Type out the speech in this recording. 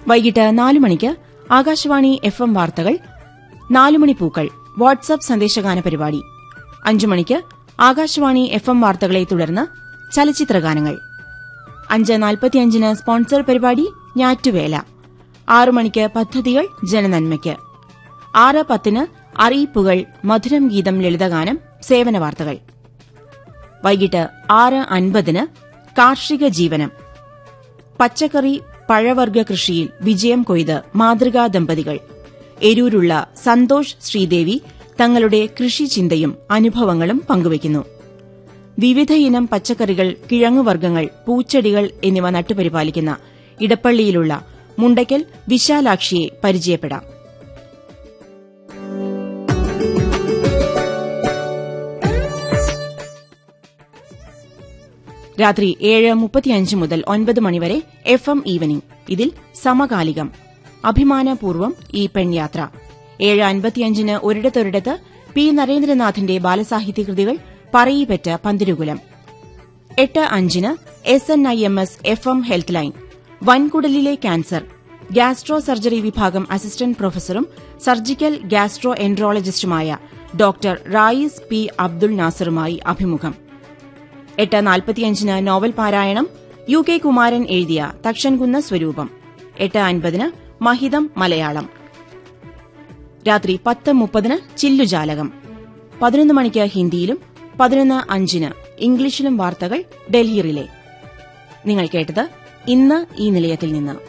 വൈകിട്ട് നാല് മണിക്ക് ആകാശവാണി എഫ് എം വാർത്തകൾ നാലുമണി പൂക്കൾ വാട്സ്ആപ്പ് സന്ദേശഗാന പരിപാടി അഞ്ചു മണിക്ക് ആകാശവാണി എഫ് എം വാർത്തകളെ തുടർന്ന് ചലച്ചിത്രഗാനങ്ങൾ അഞ്ച് നാൽപ്പത്തിയഞ്ചിന് സ്പോൺസർ പരിപാടി ഞാറ്റുവേല ആറു മണിക്ക് പദ്ധതികൾ ജനനന്മയ്ക്ക് ആറ് പത്തിന് അറിയിപ്പുകൾ മധുരം ഗീതം ലളിതഗാനം സേവന വാർത്തകൾ വൈകിട്ട് ആറ് അൻപതിന് കാർഷിക ജീവനം പച്ചക്കറി പഴവർഗ കൃഷിയിൽ വിജയം കൊയ്ത് മാതൃകാ ദമ്പതികൾ എരൂരുള്ള സന്തോഷ് ശ്രീദേവി തങ്ങളുടെ കൃഷിചിന്തയും അനുഭവങ്ങളും പങ്കുവയ്ക്കുന്നു വിവിധയിനം പച്ചക്കറികൾ കിഴങ്ങുവർഗ്ഗങ്ങൾ പൂച്ചെടികൾ എന്നിവ നട്ടുപരിപാലിക്കുന്ന ഇടപ്പള്ളിയിലുള്ള മുണ്ടയ്ക്കൽ വിശാലാക്ഷിയെ പരിചയപ്പെടാം രാത്രി ഏഴ് മുപ്പത്തിയഞ്ച് മുതൽ ഒൻപത് മണിവരെ എഫ് എം ഈവനിംഗ് ഇതിൽ സമകാലികം അഭിമാനപൂർവം ഈ പെൺയാത്ര ഏഴ് അൻപത്തിയഞ്ചിന് ഒരിടത്തൊരിടത്ത് പി നരേന്ദ്രനാഥിന്റെ ബാലസാഹിത്യ കൃതികൾ പറയിപ്പറ്റ പന്തിരുകുലം എട്ട് അഞ്ചിന് S N I M S F M health line വൻകുടലിലെ ക്യാൻസർ ഗ്യാസ്ട്രോ സർജറി വിഭാഗം അസിസ്റ്റന്റ് പ്രൊഫസറും സർജിക്കൽ ഗ്യാസ്ട്രോ എൻട്രോളജിസ്റ്റുമായ ഡോക്ടർ റായിസ് പി അബ്ദുൾ നാസറുമായി അഭിമുഖം എട്ട് നാൽപ്പത്തിയഞ്ചിന് നോവൽ പാരായണം യു കെ കുമാരൻ എഴുതിയ തക്ഷൻകുന്ന സ്വരൂപം എട്ട് അൻപതിന് മഹിതം മലയാളം രാത്രി പത്ത് മുപ്പതിന് ചില്ലുജാലകം പതിനൊന്ന് മണിക്ക് ഹിന്ദിയിലും പതിനൊന്ന് അഞ്ചിന് ഇംഗ്ലീഷിലും വാർത്തകൾ ഡൽഹി റിലേ നിങ്ങൾ കേട്ടത് ഇന്ന് ഈ നിലയത്തിൽ നിന്ന്